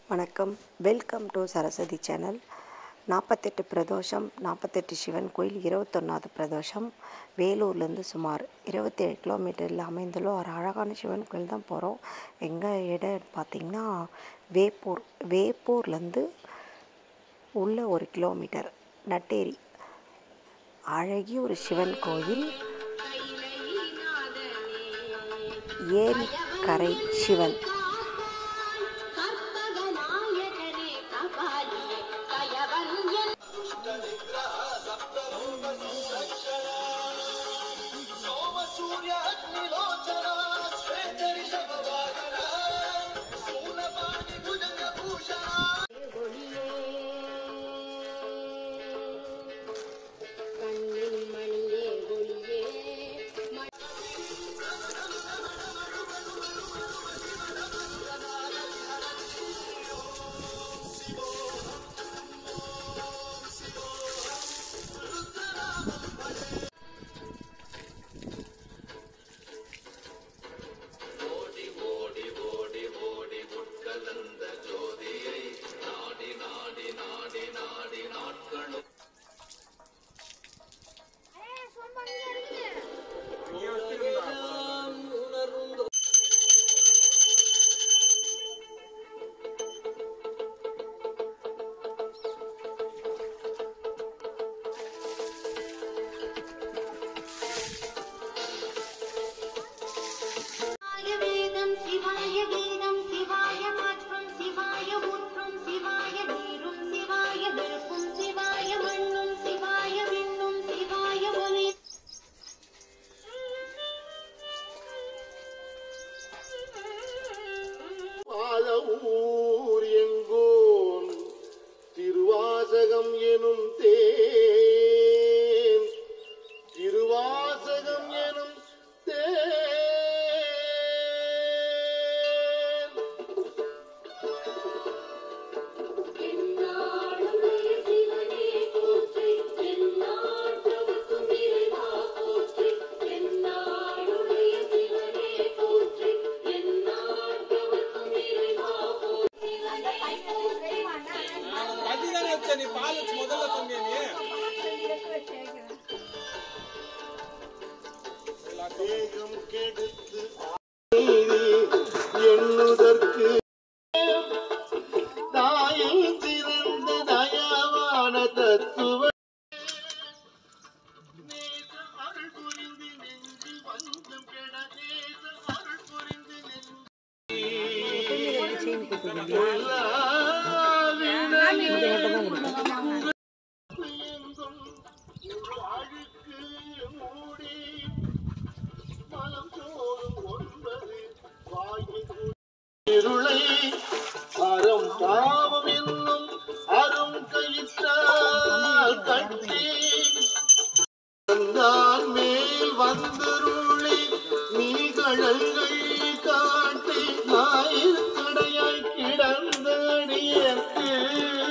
வணக்கம் welcome to Saraswati channel நாற்பத்தெட்டு பிரதோஷம் நாற்பத்தெட்டு சிவன் கோயில் இருபத்தொன்னாவது பிரதோஷம் வேலூர்லேருந்து சுமார் இருபத்தேழு கிலோமீட்டரில் அமைந்துள்ள ஒரு அழகான சிவன் கோயில் தான் போகிறோம் எங்கே இடம் பார்த்திங்கன்னா வேப்பூர் வேப்பூர்லேருந்து உள்ள ஒரு கிலோமீட்டர் நட்டேரி அழகிய ஒரு சிவன் கோயில் ஏரிக்கரை சிவன் கற்பகநாயகனே கபாலியே கயவன்யன் கண்ணின் மணியே ஒளியே சிவாய வேதம் சிவாய கீதம் சிவாய மாற்றும் சிவாய ஊற்றும் சிவாய நீரும் சிவாய நெருப்பும் சிவாய மண்ணும் சிவாய விண்ணும் சிவாய ஒளி ஊர் எங்கோன் திருவாசகம் எனும் தேன் திருவாசகம் எனும் தேன் என்னாடுடைய சிவனே போற்றி எந்நாட்டவர்க்கும் இறைவா போற்றி என்னாடுடைய சிவனே போற்றி எந்நாட்டவர்க்கும் இறைவா போற்றி அதுதானே வச்ச நீ பால் வச்சு முதல்ல சொன்னிய நீ தேகம் கெடுத்து நீதி எண்ணுதற்கு தாயில் சிறந்த தயவான தத்துவ நேசம் அருள் புரிந்து நெஞ்சில் வஞ்சம் கெட நேசம் அருள் புரிந்து நெஞ்சில் எல்லா வினையும் எங்கும் ஒரு அழுக்கு மூடி மலம் தோறும் ஒன்பது வாய்மை இருளை அறம் பாவம் என்னும் அரும் கயிற்றால் கட்டி வந்தான் மேல் வந்தருளி நீ கழல்கள் காட்டி ஞாயிற்கடையாய் கிடந்த அடியற்கு